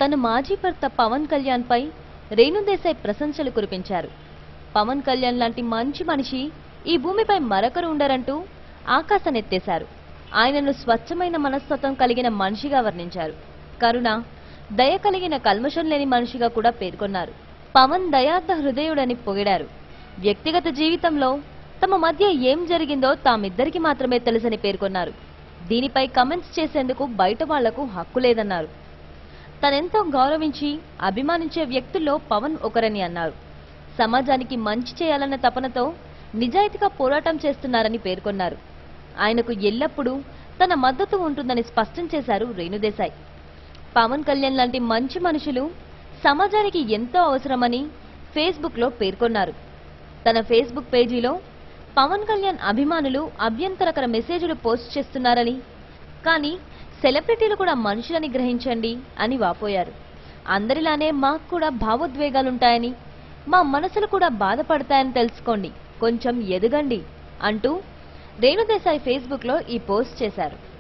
తన మాజీ భర్త పవన్ కళ్యాణ్ పై రేణుదేశాయ్ ప్రశంసలు కురిపించారు పవన్ కళ్యాణ్ లాంటి మంచి మనిషి ఈ భూమిపై మరొకరు ఉండరంటూ ఆకాశనెత్తేశారు ఆయనను స్వచ్ఛమైన మనస్తత్వం కలిగిన మనిషిగా వర్ణించారు కరుణ దయ కలిగిన కల్మషం లేని మనిషిగా కూడా పేర్కొన్నారు పవన్ దయార్థ హృదయుడని పొగిడారు వ్యక్తిగత జీవితంలో తమ మధ్య ఏం జరిగిందో తామిద్దరికి మాత్రమే తెలుసని పేర్కొన్నారు దీనిపై కమెంట్స్ చేసేందుకు బయట వాళ్లకు హక్కు లేదన్నారు తనెంతో గౌరవించి అభిమానించే వ్యక్తుల్లో పవన్ ఒకరని అన్నారు సమాజానికి మంచి చేయాలన్న తపనతో నిజాయితీగా పోరాటం చేస్తున్నారని పేర్కొన్నారు ఆయనకు ఎల్లప్పుడూ తన మద్దతు ఉంటుందని స్పష్టం చేశారు రేణుదేశాయ్ పవన్ కళ్యాణ్ లాంటి మంచి మనుషులు సమాజానికి ఎంతో అవసరమని ఫేస్బుక్లో పేర్కొన్నారు తన ఫేస్బుక్ పేజీలో పవన్ కళ్యాణ్ అభిమానులు అభ్యంతరకర మెసేజ్లు పోస్ట్ చేస్తున్నారని కానీ సెలబ్రిటీలు కూడా మనుషులని గ్రహించండి అని వాపోయారు అందరిలానే మాకు కూడా భావోద్వేగాలుంటాయని మా మనసులు కూడా బాధపడతాయని తెలుసుకోండి కొంచెం ఎదగండి అంటూ రేణుదేశాయ్ ఫేస్బుక్లో ఈ పోస్ట్ చేశారు